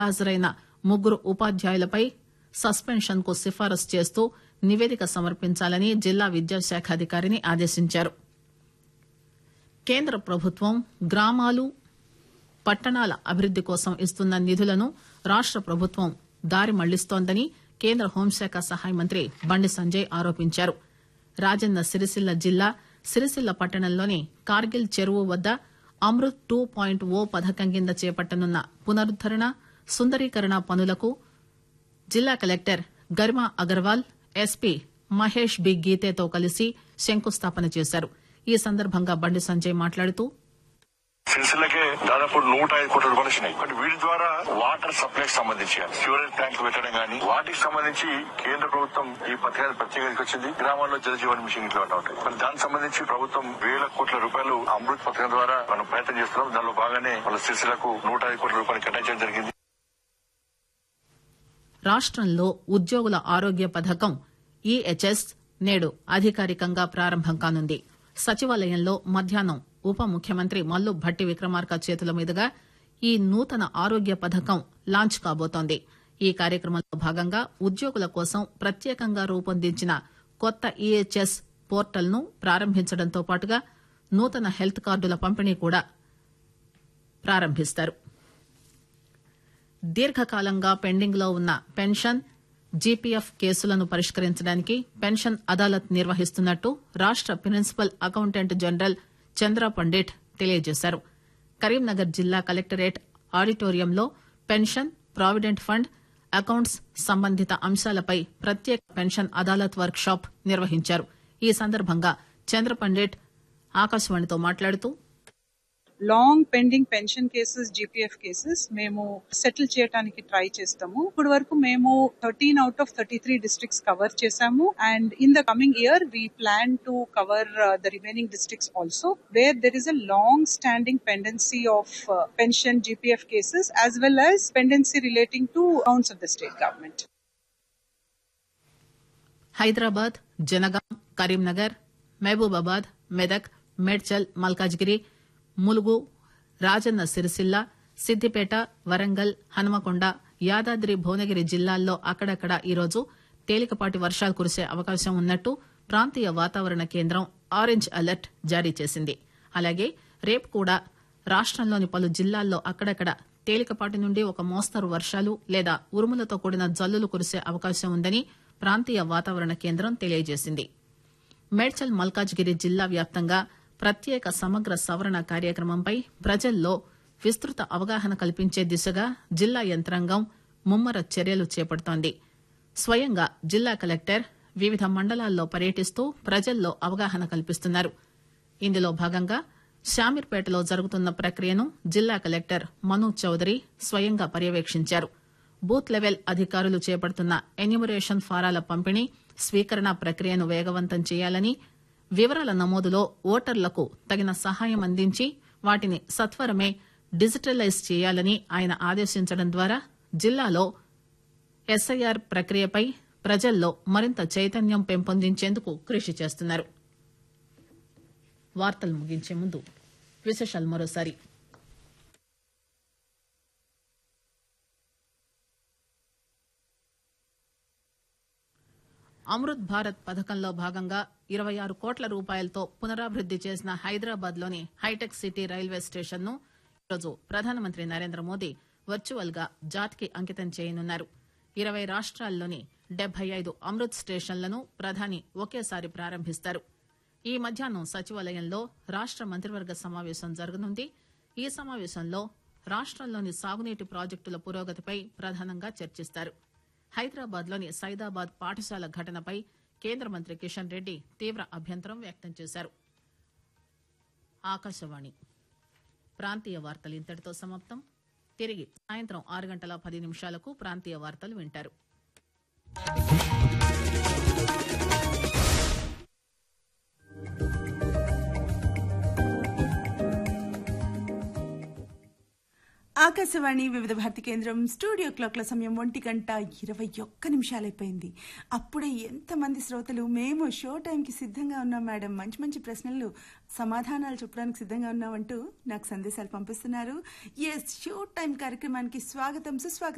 హాజరైన ముగ్గురు ఉపాధ్యాయులపై సస్పెన్షన్ కు సిఫారసు చేస్తూ నివేదిక సమర్పించాలని జిల్లా విద్యాశాఖ అధికారిని ఆదేశించారు కేంద్ర ప్రభుత్వం గ్రామాలు పట్టణాల అభివృద్ది కోసం ఇస్తున్న నిధులను రాష్ట ప్రభుత్వం దారి మళ్లిస్తోందని కేంద్ర హోంశాఖ సహాయ మంత్రి బండి సంజయ్ ఆరోపించారు రాజన్న సిరిసిల్ల జిల్లా సిరిసిల్ల పట్టణంలోని కార్గిల్ చెరువు వద్ద అమృత్ టూ పాయింట్ ఓ పథకం కింద చేపట్టనున్న పునరుద్దరణ సుందరీకరణ పనులకు జిల్లా collector Garima Agarwal SP Mahesh B గీతేతో కలిసి శంకుస్థాపన చేశారు ఈ సందర్భంగా బండి సంజయ్ మాట్లాడుతూ సిరిసిల్లకే దాదాపు నూట ఐదు కోట్ల రూపాయలు వచ్చినాయి బట్ వీటి ద్వారా వాటర్ సప్లై సంబంధించి స్టోరేజ్ ట్యాంక్ పెట్టడం గానీ వాటికి సంబంధించి కేంద్ర ప్రభుత్వం ఈ పథకాన్ని ప్రత్యేకంగా వచ్చింది గ్రామాల్లో జలజీవన్ మిషన్ ఇట్లా ఉంటాయి మరి దానికి సంబంధించి ప్రభుత్వం వేల కోట్ల రూపాయలు అమృత్ పథకం ద్వారా మనం ప్రయత్నం చేస్తున్నాం దానిలో భాగానే మన సిరిసిల్లకు నూట ఐదు కోట్ల రూపాయలు కేటాయించడం జరిగింది రాష్టంలో ఉద్యోగుల ఆరోగ్య పథకం ఈహెచ్ఎస్ నేడు అధికారికంగా ప్రారంభం కానుంది సచివాలయంలో మధ్యాహ్నం ఉప ముఖ్యమంత్రి మల్లు భట్టి విక్రమార్క చేతుల మీదుగా ఈ నూతన ఆరోగ్య పథకం లాంచ్ కాబోతోంది ఈ కార్యక్రమంలో భాగంగా ఉద్యోగుల కోసం ప్రత్యేకంగా రూపొందించిన కొత్త ఈహెచ్ఎస్ పోర్టల్ ను ప్రారంభించడంతో పాటుగా నూతన హెల్త్ కార్డుల పంపిణీ కూడా ప్రారంభిస్తారు దీర్ఘకాలంగా పెండింగ్ లో ఉన్న పెన్షన్ జీపీఎఫ్ కేసులను పరిష్కరించడానికి పెన్షన్ అదాలత్ నిర్వహిస్తున్నట్టు రాష్ట principal accountant general Chandra Pandit తెలియజేశారు కరీంనగర్ జిల్లా కలెక్టరేట్ ఆడిటోరియంలో పెన్షన్ ప్రావిడెంట్ ఫండ్ అకౌంట్స్ సంబంధిత అంశాలపై ప్రత్యేక పెన్షన్ అదాలత్ వర్క్ షాప్ నిర్వహించారు ఈ సందర్భంగా చంద్ర పండిట్ ఆకాశవాణితో మాట్లాడుతూ long pending pension cases GPF cases మేము సెటిల్ చేయడానికి ట్రై చేస్తాము ఇప్పుడు వరకు మేము thirteen out of thirty three districts cover చేసాము and in the coming year we plan to cover the remaining districts also where there is a long standing pendency of pension GPF cases as well as pendency relating to accounts of the state government Hyderabad Jangaon Karimnagar Mahabubabad Medak Medchal Malkajgiri Mulugu Rajanna Sircilla Siddipet Warangal Hanumakonda Yadadri Bhuvanagiri జిల్లాల్లో అక్కడక్కడ ఈరోజు తేలికపాటి వర్షాలు కురిసే అవకాశం ఉన్నట్టు ప్రాంతీయ వాతావరణ కేంద్రం ఆరెంజ్ అలర్ట్ జారీ చేసింది అలాగే రేపు కూడా రాష్టంలోని పలు జిల్లాల్లో అక్కడక్కడ తేలికపాటి నుండి ఒక మోస్తరు వర్షాలు లేదా ఉరుములతో కూడిన జల్లులు కురిసే అవకాశం ఉందని ప్రాంతీయ వాతావరణ కేంద్రం తెలియజేసింది మేడ్చల్ మల్కాజ్గిరి జిల్లా వ్యాప్తంగా ప్రత్యేక సమగ్ర సవరణ కార్యక్రమంపై ప్రజల్లో విస్తృత అవగాహన కల్పించే దిశగా జిల్లా యంత్రాంగం ముమ్మర చర్యలు చేపడుతోంది స్వయంగా జిల్లా కలెక్టర్ వివిధ మండలాల్లో పర్యటిస్తూ ప్రజల్లో అవగాహన కల్పిస్తున్నారు ఇందులో భాగంగా శామీర్పేటలో జరుగుతున్న ప్రక్రియను జిల్లా కలెక్టర్ మను చౌదరి స్వయంగా పర్యవేక్షించారు బూత్ లెవెల్ అధికారులు చేపడుతున్న ఎన్యూమరేషన్ ఫారాల పంపిణీ స్వీకరణ ప్రక్రియను వేగవంతం చేయాలని వివరాల నమోదులో ఓటర్లకు తగిన సహాయం అందించి వాటిని సత్వరమే డిజిటలైజ్ చేయాలని ఆయన ఆదేశించడం ద్వారా జిల్లాలో ఎస్ఐఆర్ ప్రక్రియపై ప్రజల్లో మరింత చైతన్యం పెంపొందించేందుకు కృషి చేస్తున్నారు వార్తలు ముగించే ముందు విశేషాలు మరోసారి అమృత్ భారత్ పథకంలో భాగంగా ఇరవై ఆరు కోట్ల రూపాయలతో పునరాభివృద్ది చేసిన హైదరాబాద్ లోని హైటెక్ సిటీ రైల్వే స్టేషన్ ను ఈరోజు ప్రధానమంత్రి నరేంద్ర మోదీ వర్చువల్ గా జాతికి అంకితం చేయనున్నారు ఇరవై రాష్ట్రాల్లోని డెబ్బై ఐదు అమృత్ స్టేషన్లను ప్రధాని ఒకేసారి ప్రారంభిస్తారు ఈ మధ్యాహ్నం సచివాలయంలో రాష్ట మంత్రివర్గ సమావేశం జరగనుంది ఈ సమావేశంలో రాష్టంలోని సాగునీటి ప్రాజెక్టుల పురోగతిపై ప్రధానంగా చర్చిస్తారు హైదరాబాద్ లోని సైదాబాద్ పాఠశాల ఘటనపై కేంద్ర మంత్రి కిషన్ రెడ్డి తీవ్ర అభ్యంతరం వ్యక్తం చేశారు ఆకాశవాణి ప్రాంతీయ వార్తలు ఇంతటితో సమాప్తం తిరిగి సాయంత్రం ఆరు గంటల పది నిమిషాలకు ప్రాంతీయ వార్తలు వింటారు ఆకాశవాణి వివిధ భారతి కేంద్రం స్టూడియో క్లాక్ల సమయం ఒంటి గంట ఇరవై ఒక్క నిమిషాలైపోయింది అప్పుడే ఎంతమంది శ్రోతలు మేము షో టైంకి సిద్ధంగా ఉన్నాం మేడం మంచి మంచి ప్రశ్నలు సమాధానాలు చెప్పడానికి సిద్ధంగా ఉన్నామంటూ నాకు సందేశాలు పంపిస్తున్నారు ఎస్ షో టైం కార్యక్రమానికి స్వాగతం సుస్వాగతం